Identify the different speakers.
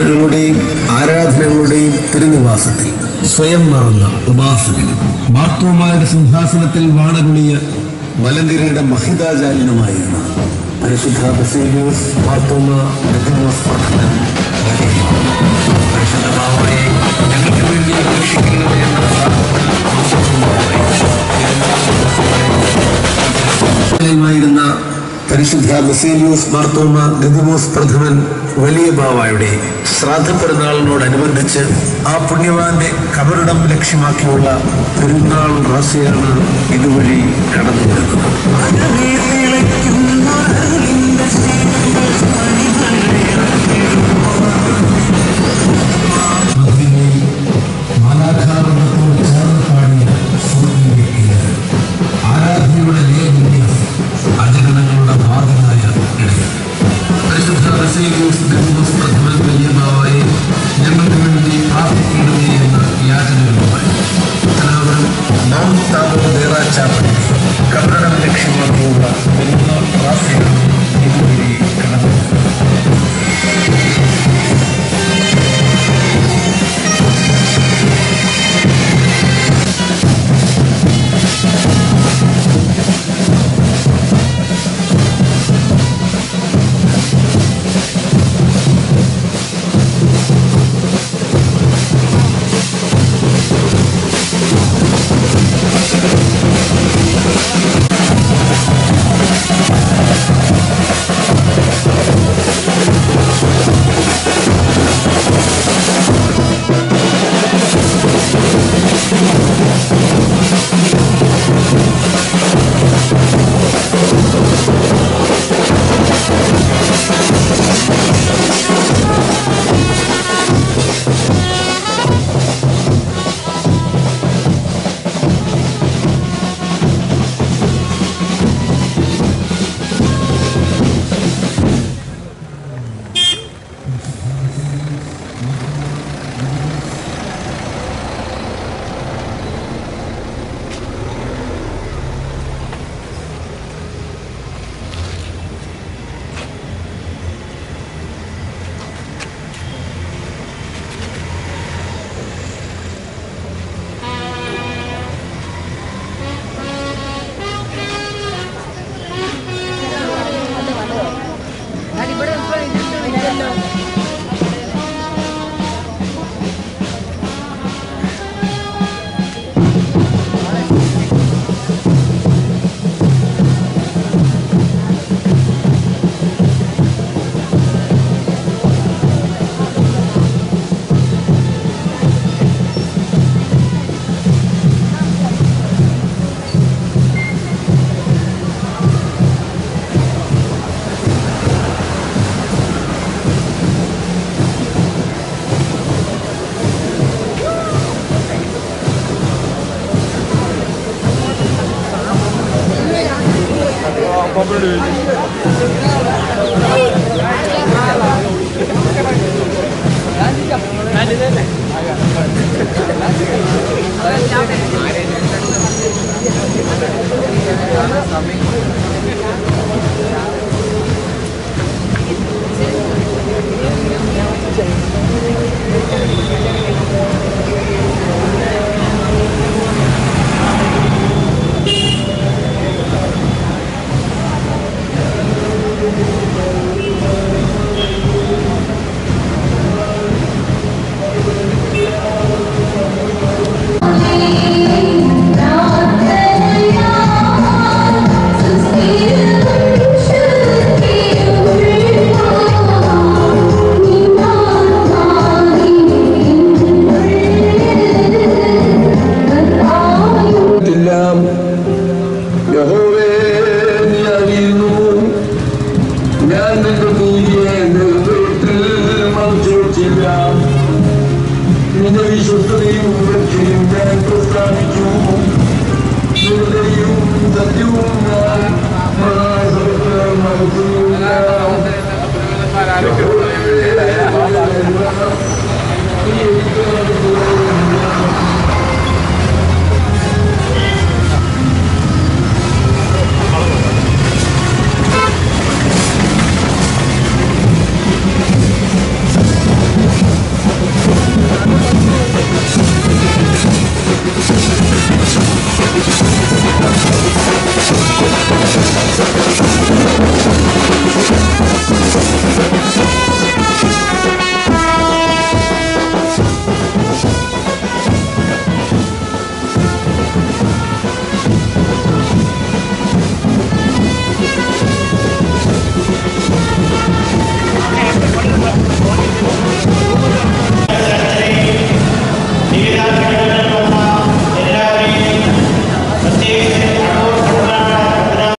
Speaker 1: പൂജകളുടെയും ആരാധനകളുടെയും തിരുനിവാസത്തിൽ സ്വയം മറന്ന ഉപാസകൻ മാർത്തോമായുടെ സിംഹാസനത്തിൽ വാണരുളിയ മലങ്കരയുടെ മഹിതാചാര്യനുമായിരുന്ന പരിശുദ്ധ ബസേലിയോസ് മാർത്തോമ ബെഥിമോസ് പഠനം പരിശുദ്ധ ബാവയെ ഞങ്ങൾക്ക് വേണ്ടി അപേക്ഷിക്കണമേ എന്ന പ്രാർത്ഥനയുമായിരുന്ന പരിശുദ്ധ ബസേലിയോസ് മാർത്തോമ ഗതിമോസ് പ്രഥമൻ വലിയ ബാവായുടെ ശ്രാദ്ധ പെരുന്നാളിനോടനുബന്ധിച്ച് ആ പുണ്യവാന്റെ കബറിടം ലക്ഷ്യമാക്കിയുള്ള പെരുന്നാൾ റാസയാണ് ഇതുവഴി കടന്നു വരുന്നത് മധുരയിൽ മാലാഖാർവത്തോട് ചേർന്ന് പാടിയ സ്വർണ്ണ ആരാധനയുടെ നേർവിന്യാസം അജഗണങ്ങളുടെ ഭാഗമായ ഇടയിൽ പരിശുദ്ധ ബസേലിയോസ് ഗർഭോസ് പ്രഥമൻ വലിയമാവായി ഞങ്ങൾക്ക് വേണ്ടി പ്രാർത്ഥിക്കണമേ എന്ന യാചനകളുമായി എല്ലാവരും മൗണ്ട് താബോ ദേറ ചാപ്പലിൽ കബറടം ലക്ഷ്യമാക്കിയുള്ള പെരുന്നാൾ പ്രാർത്ഥനയാണ് ഇതുവഴി കടന്നു
Speaker 2: ഇവിടെ ഇപ്പൊ ഇല്ലല്ലോ
Speaker 3: എല്ലാം യഹോവേ നീ അറിയുന്നു ഞാൻ നിന്റെ നീതിയെ വീട്ടിൽ മറിച്ചില്ല നിന്റെ വിശ്വസ്തതയും രക്ഷയും ഞാൻ പ്രസ്താവിച്ചു നിന്റെയും സത്യവും ഞാൻ മറക്കുന്നില്ല. യഹോവേ,